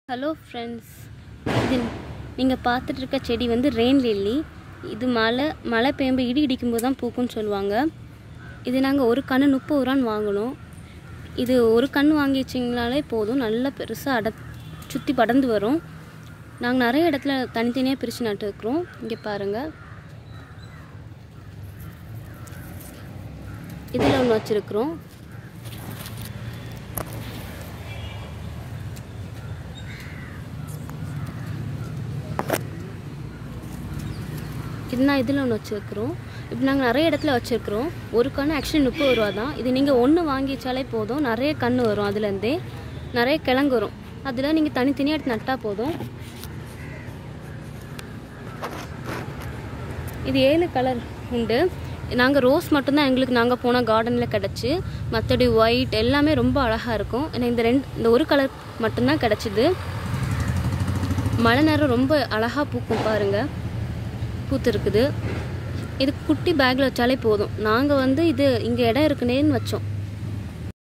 hello friends இது நீங்கள் பார்த்துட்டு இருக்க செடி வந்து ரெயின் லில்லி இது மழை மழை பெய்யும்போது இடி இடிக்கும்போது தான் பூக்கும்னு சொல்லுவாங்க இது நாங்கள் ஒரு கன்று முப்பது ரூபான்னு வாங்கினோம் இது ஒரு கன்று வாங்கி வச்சிங்கனாலே போதும் நல்லா பெருசாக அட சுற்றி படர்ந்து வரும் நாங்கள் நிறைய இடத்துல தனித்தனியாக பிரித்து நட்டுருக்குறோம் இங்கே பாருங்கள் இதில் ஒன்று வச்சுருக்குறோம் இது நான் இதில் ஒன்று வச்சுருக்குறோம் இப்போ நாங்கள் நிறைய இடத்துல வச்சுருக்குறோம் ஒரு கன்று ஆக்சுவலி முப்பது ரூபா தான் இது நீங்கள் ஒன்று வாங்கி வச்சாலே போதும் நிறைய கன்று வரும் அதுலேருந்தே நிறைய கிழங்கு வரும் அதில் நீங்கள் தனித்தனியாக எடுத்து நட்டால் போதும் இது ஏழு கலர் உண்டு நாங்கள் ரோஸ் மட்டும்தான் எங்களுக்கு நாங்கள் போன கார்டனில் கிடச்சி மற்றபடி ஒயிட் எல்லாமே ரொம்ப அழகாக இருக்கும் எனக்கு இந்த ரெண்டு இந்த ஒரு கலர் மட்டும்தான் கிடச்சிது மழை நேரம் ரொம்ப அழகாக பூக்கும் பாருங்கள் பூத்து இருக்குது இது குட்டி பேக்கில் வச்சாலே போதும் நாங்கள் வந்து இது இங்கே இடம் இருக்குனேன்னு வச்சோம்